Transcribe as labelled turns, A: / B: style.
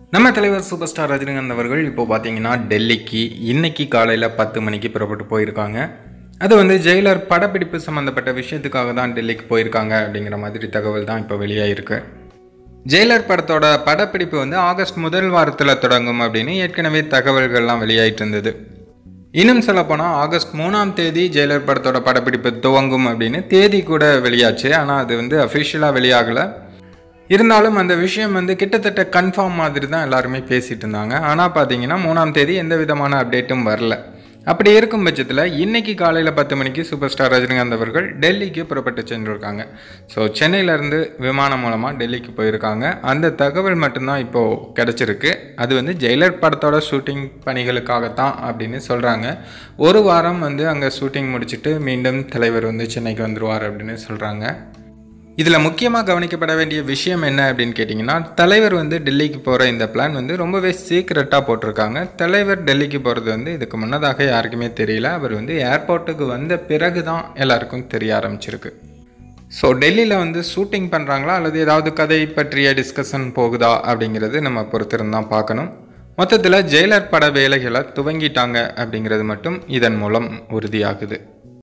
A: நம்ம தலைவர் super star Rajinikanth அவர்கள் இப்போ பார்த்தீங்கன்னா டெல்லிக்கு இன்னைக்கு காலையில் பத்து மணிக்கு புறப்பட்டு போயிருக்காங்க அது வந்து ஜெயிலர் படப்பிடிப்பு சம்மந்தப்பட்ட விஷயத்துக்காக தான் டெல்லிக்கு போயிருக்காங்க அப்படிங்கிற மாதிரி தகவல் தான் இப்போ வெளியாயிருக்கு ஜெயிலர் படத்தோட படப்பிடிப்பு வந்து ஆகஸ்ட் முதல் வாரத்தில் தொடங்கும் அப்படின்னு ஏற்கனவே தகவல்கள்லாம் வெளியாயிட்டு இருந்தது இன்னும் சொல்லப்போனால் ஆகஸ்ட் மூணாம் தேதி ஜெயிலர் படத்தோட படப்பிடிப்பு துவங்கும் அப்படின்னு தேதி கூட வெளியாச்சு ஆனால் அது வந்து அஃபிஷியலாக வெளியாகலை இருந்தாலும் அந்த விஷயம் வந்து கிட்டத்தட்ட கன்ஃபார்ம் மாதிரி தான் எல்லாருமே பேசிகிட்டு இருந்தாங்க ஆனால் பார்த்தீங்கன்னா மூணாம் தேதி எந்த விதமான அப்டேட்டும் வரல அப்படி இருக்கும் பட்சத்தில் இன்னைக்கு காலையில் பத்து மணிக்கு சூப்பர் ஸ்டார் ரஜினிகாந்த் அவர்கள் டெல்லிக்கு புறப்பட்டு சென்றிருக்காங்க ஸோ சென்னையிலேருந்து விமானம் மூலமாக டெல்லிக்கு போயிருக்காங்க அந்த தகவல் மட்டும்தான் இப்போது கிடச்சிருக்கு அது வந்து ஜெயிலர் படத்தோட ஷூட்டிங் பணிகளுக்காகத்தான் அப்படின்னு சொல்கிறாங்க ஒரு வாரம் வந்து அங்கே ஷூட்டிங் முடிச்சுட்டு மீண்டும் தலைவர் வந்து சென்னைக்கு வந்துடுவார் அப்படின்னு சொல்கிறாங்க இதில் முக்கியமாக கவனிக்கப்பட வேண்டிய விஷயம் என்ன அப்படின்னு கேட்டிங்கன்னா தலைவர் வந்து டெல்லிக்கு போகிற இந்த பிளான் வந்து ரொம்பவே சீக்ரெட்டாக போட்டிருக்காங்க தலைவர் டெல்லிக்கு போகிறது வந்து இதுக்கு முன்னதாக யாருக்குமே தெரியல அவர் வந்து ஏர்போர்ட்டுக்கு வந்த பிறகு தான் எல்லாருக்கும் தெரிய ஆரம்பிச்சிருக்கு ஸோ டெல்லியில் வந்து ஷூட்டிங் பண்ணுறாங்களா அல்லது ஏதாவது கதை பற்றிய டிஸ்கஷன் போகுதா அப்படிங்கிறது நம்ம பொறுத்திருந்தான் பார்க்கணும் மொத்தத்தில் ஜெயிலர் பட வேலைகளை துவங்கிட்டாங்க அப்படிங்கிறது மட்டும் இதன் மூலம் உறுதியாகுது